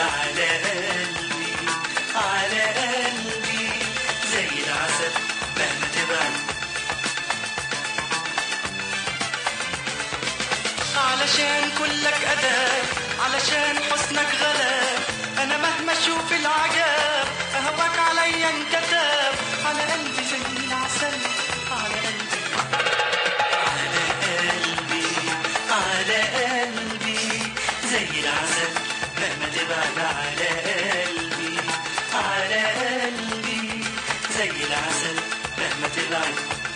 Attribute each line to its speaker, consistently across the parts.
Speaker 1: على قلبي على قلبي زي العسل مهما تبعد علشان كلك أداء علشان حسنك غلاب أنا مهما أشوف العجاب أهواك عليا انكتب على قلبي زي العسل على قلبي على قلبي على قلبي زي العسل مهما تبعد على قلبي على قلبي زي العسل مهما تبعد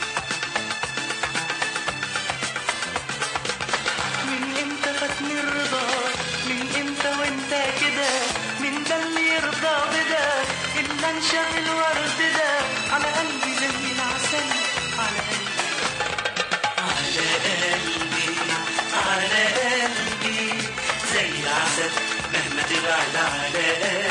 Speaker 1: من امتى فاتني الرضا من امتى وانت كده من ده اللي يرضى بده الا انشف الورد ده على قلبي زي العسل على قلبي على قلبي على قلبي زي العسل مهما تبعد على قلبي